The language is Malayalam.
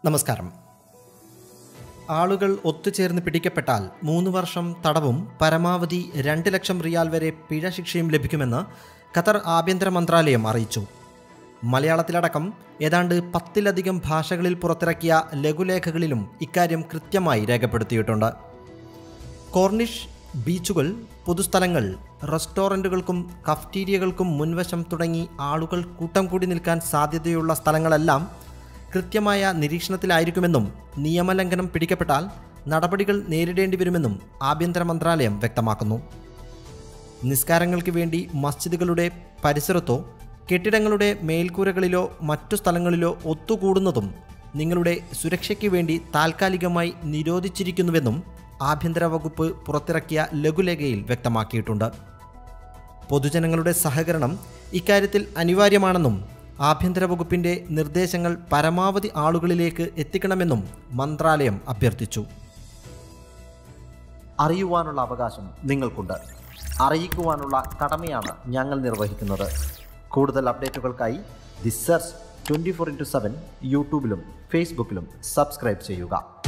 നമസ്കാരം ആളുകൾ ഒത്തുചേർന്ന് പിടിക്കപ്പെട്ടാൽ മൂന്ന് വർഷം തടവും പരമാവധി രണ്ട് ലക്ഷം റിയാൽ വരെ പിഴ ശിക്ഷയും ലഭിക്കുമെന്ന് ഖത്തർ ആഭ്യന്തര മന്ത്രാലയം അറിയിച്ചു മലയാളത്തിലടക്കം ഏതാണ്ട് പത്തിലധികം ഭാഷകളിൽ പുറത്തിറക്കിയ ലഘുലേഖകളിലും ഇക്കാര്യം കൃത്യമായി രേഖപ്പെടുത്തിയിട്ടുണ്ട് കോർണിഷ് ബീച്ചുകൾ പൊതുസ്ഥലങ്ങൾ റെസ്റ്റോറൻറ്റുകൾക്കും കഫ്റ്റീരിയകൾക്കും മുൻവശം തുടങ്ങി ആളുകൾ കൂട്ടം കൂടി നിൽക്കാൻ സാധ്യതയുള്ള സ്ഥലങ്ങളെല്ലാം കൃത്യമായ നിരീക്ഷണത്തിലായിരിക്കുമെന്നും നിയമലംഘനം പിടിക്കപ്പെട്ടാൽ നടപടികൾ നേരിടേണ്ടി വരുമെന്നും ആഭ്യന്തര മന്ത്രാലയം വ്യക്തമാക്കുന്നു നിസ്കാരങ്ങൾക്ക് വേണ്ടി മസ്ജിദുകളുടെ പരിസരത്തോ കെട്ടിടങ്ങളുടെ മേൽക്കൂരകളിലോ മറ്റു സ്ഥലങ്ങളിലോ ഒത്തുകൂടുന്നതും നിങ്ങളുടെ സുരക്ഷയ്ക്ക് വേണ്ടി താൽക്കാലികമായി നിരോധിച്ചിരിക്കുന്നുവെന്നും ആഭ്യന്തര വകുപ്പ് പുറത്തിറക്കിയ ലഘുലേഖയിൽ വ്യക്തമാക്കിയിട്ടുണ്ട് പൊതുജനങ്ങളുടെ സഹകരണം ഇക്കാര്യത്തിൽ അനിവാര്യമാണെന്നും ആഭ്യന്തര വകുപ്പിന്റെ നിർദ്ദേശങ്ങൾ പരമാവധി ആളുകളിലേക്ക് എത്തിക്കണമെന്നും മന്ത്രാലയം അഭ്യർത്ഥിച്ചു അറിയുവാനുള്ള അവകാശം നിങ്ങൾക്കുണ്ട് അറിയിക്കുവാനുള്ള കടമയാണ് ഞങ്ങൾ നിർവഹിക്കുന്നത് കൂടുതൽ അപ്ഡേറ്റുകൾക്കായി the search twenty four into seven യൂട്യൂബിലും ഫേസ്ബുക്കിലും സബ്സ്ക്രൈബ് ചെയ്യുക